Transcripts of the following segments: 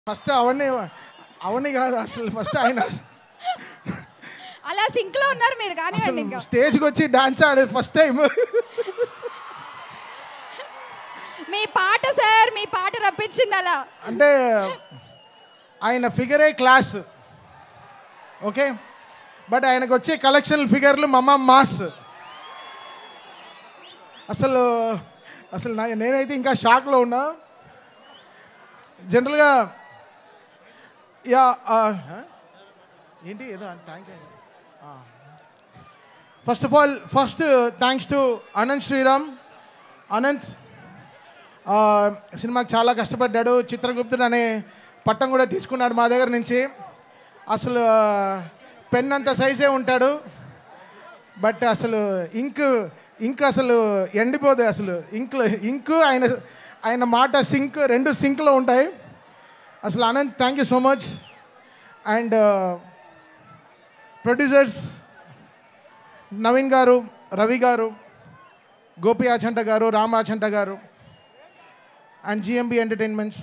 first అవన్నీ అవన్నీ కాదు అసలు ఫస్ట్ ఆయన అలా సింక్ లో ఉన్నారు మీరు కానివ్వండి అసలు ఇంకా స్టేజ్కి వచ్చి డాన్స్ ఆడేది ఫస్ట్ టైం మీ పాట సార్ మీ పాట రప్పించింది అలా అంటే ఆయన ఫిగరే క్లాస్ ఓకే బట్ ఆయనకు వచ్చే కలెక్షన్ ఫిగర్లు మమ్మ మాస్ అసలు అసలు నా నేనైతే ఇంకా షాక్లో ఉన్నా జనరల్గా యా ఆ, ఏంటి ఏదో thank you first of all first thanks to Anant Sriram Anant ఆ, సినిమాకి చాలా కష్టపడ్డాడు చిత్రగుప్తుడు అనే పట్టం కూడా తీసుకున్నాడు మా దగ్గర నుంచి అసలు ఆ, పెన్ అంత సైజే ఉంటాడు బట్ అసలు ఇంక్ ఇంక్ అసలు ఎండిపోదు అసలు ఇంక్ ఇంక్ ఆయన ఆయన మాట సింక్ రెండు సింక్లో ఉంటాయి అసలు Anant thank you so much and producers Naveen గారు రవి గారు గోపి ఆచంట గారు రామ్ ఆచంట గారు అండ్ జిఎంబి ఎంటర్టైన్మెంట్స్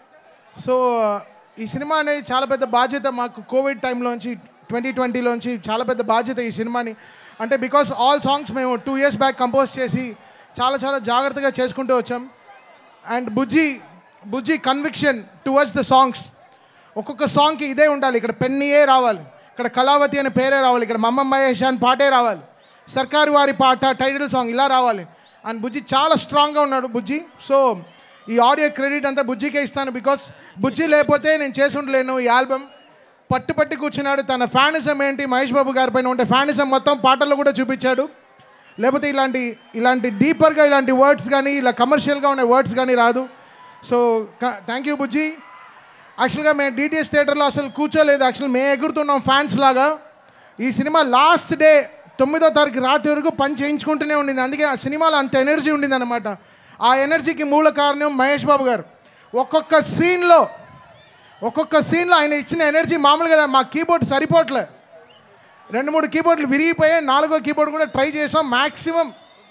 సో ఈ సినిమా అనేది చాలా పెద్ద బాధ్యత మాకు కోవిడ్ టైంలోంచి ట్వంటీ ట్వంటీలోంచి చాలా పెద్ద బాధ్యత ఈ సినిమాని అంటే బికాస్ ఆల్ సాంగ్స్ మేము టూ ఇయర్స్ బ్యాక్ కంపోజ్ చేసి చాలా చాలా జాగ్రత్తగా చేసుకుంటూ వచ్చాం and Bujji Bujji conviction towards the songs ఒక్కొక్క సాంగ్కి ఇదే ఉండాలి ఇక్కడ పెన్నీయే రావాలి ఇక్కడ కళావతి అనే పేరే రావాలి ఇక్కడ మమ్మ మహేష్ అని పాటే రావాలి సర్కారు వారి పాట టైటిల్ సాంగ్ ఇలా రావాలి అండ్ బుజ్జి చాలా స్ట్రాంగ్గా ఉన్నాడు బుజ్జి సో ఈ ఆడియో క్రెడిట్ అంతా బుజ్జికే ఇస్తాను బికాస్ బుజ్జి లేకపోతే నేను చేసి ఉండలేను ఈ ఆల్బమ్ పట్టు పట్టి కూర్చున్నాడు తన ఫ్యానిజం ఏంటి మహేష్ బాబు గారి పైన ఉంటే ఫ్యానిజం మొత్తం పాటల్లో కూడా చూపించాడు లేకపోతే ఇలాంటి ఇలాంటి డీపర్గా ఇలాంటి వర్డ్స్ కానీ ఇలా కమర్షియల్గా ఉండే వర్డ్స్ కానీ రాదు సో థ్యాంక్ యూ బుజ్జి యాక్చువల్గా మేము డిటిఎస్ థియేటర్లో అసలు కూర్చోలేదు యాక్చువల్ మేము ఎగురుతున్నాం ఫ్యాన్స్ లాగా ఈ సినిమా లాస్ట్ డే తొమ్మిదో తారీఖు రాత్రి వరకు పని చేయించుకుంటూనే ఉండింది అందుకే ఆ సినిమాలో అంత ఎనర్జీ ఉండింది అనమాట ఆ ఎనర్జీకి మూల కారణం మహేష్ బాబు గారు ఒక్కొక్క సీన్లో ఒక్కొక్క సీన్లో ఆయన ఇచ్చిన ఎనర్జీ మామూలుగా మా కీబోర్డ్ సరిపోవట్లే రెండు మూడు కీబోర్డులు విరిగిపోయాయి నాలుగో కీబోర్డ్ కూడా ట్రై చేసాం మ్యాక్సిమం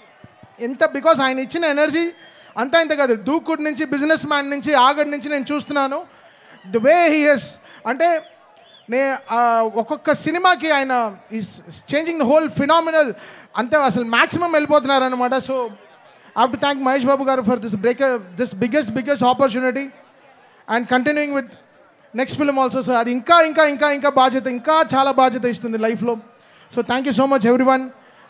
ఎంత బికాస్ ఆయన ఇచ్చిన ఎనర్జీ అంతా ఇంత కాదు దూకుడు నుంచి బిజినెస్ మ్యాన్ నుంచి ఆగడి నుంచి నేను చూస్తున్నాను ద వే హీఎస్ అంటే నే ఆ, ఒక్కొక్క సినిమాకి ఆయన is changing the whole phenomenal అంతే అసలు మ్యాక్సిమం వెళ్ళిపోతున్నారు అనమాట so have to thank Mahesh Babu గారు for this break this biggest biggest opportunity and continuing with next film also so అది ఇంకా ఇంకా ఇంకా ఇంకా బాధ్యత ఇంకా చాలా బాధ్యత ఇస్తుంది లైఫ్లో so thank you so much everyone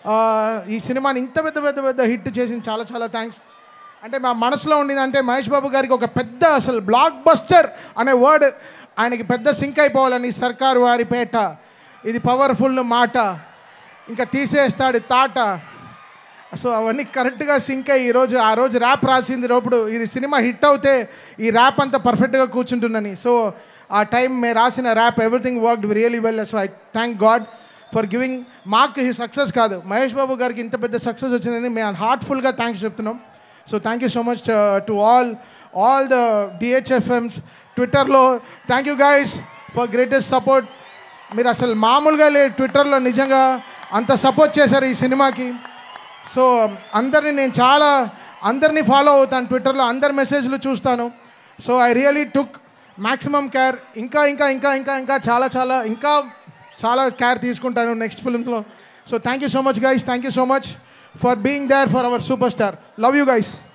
ఈ సినిమాని ఇంత పెద్ద పెద్ద పెద్ద హిట్ చేసింది చాలా చాలా థ్యాంక్స్ అంటే మా మనసులో ఉండింది అంటే మహేష్ బాబు గారికి ఒక పెద్ద అసలు బ్లాక్ బస్టర్ అనే వర్డ్ ఆయనకి పెద్ద సింక్ అయిపోవాలని సర్కారు వారి పేట ఇది పవర్ఫుల్ మాట ఇంకా తీసేస్తాడు తాట సో అవన్నీ కరెక్ట్గా సింక్ అయ్యి ఈరోజు ఆ రోజు ర్యాప్ రాసింది లోపుడు ఇది సినిమా హిట్ అవుతే ఈ ర్యాప్ అంతా పర్ఫెక్ట్గా కూర్చుంటుందని సో ఆ టైం మేము రాసిన rap everything worked really well so I thank God for giving మాకు ఈ సక్సెస్ కాదు మహేష్ బాబు గారికి ఇంత పెద్ద సక్సెస్ వచ్చిందని మేము హార్ట్ఫుల్గా థ్యాంక్స్ చెప్తున్నాం so thank you so much to all all the DHFMs ట్విట్టర్లో thank you guys for greatest support మీరు అసలు మామూలుగా లే ట్విట్టర్లో నిజంగా అంత సపోర్ట్ చేశారు ఈ సినిమాకి సో అందరిని నేను చాలా అందరినీ ఫాలో అవుతాను ట్విట్టర్లో అందరి మెసేజ్లు చూస్తాను so I really took maximum care ఇంకా ఇంకా ఇంకా ఇంకా ఇంకా చాలా చాలా ఇంకా చాలా కేర్ తీసుకుంటాను నెక్స్ట్ ఫిల్మ్స్లో so thank you so much guys thank you so much for being there for our super star love you guys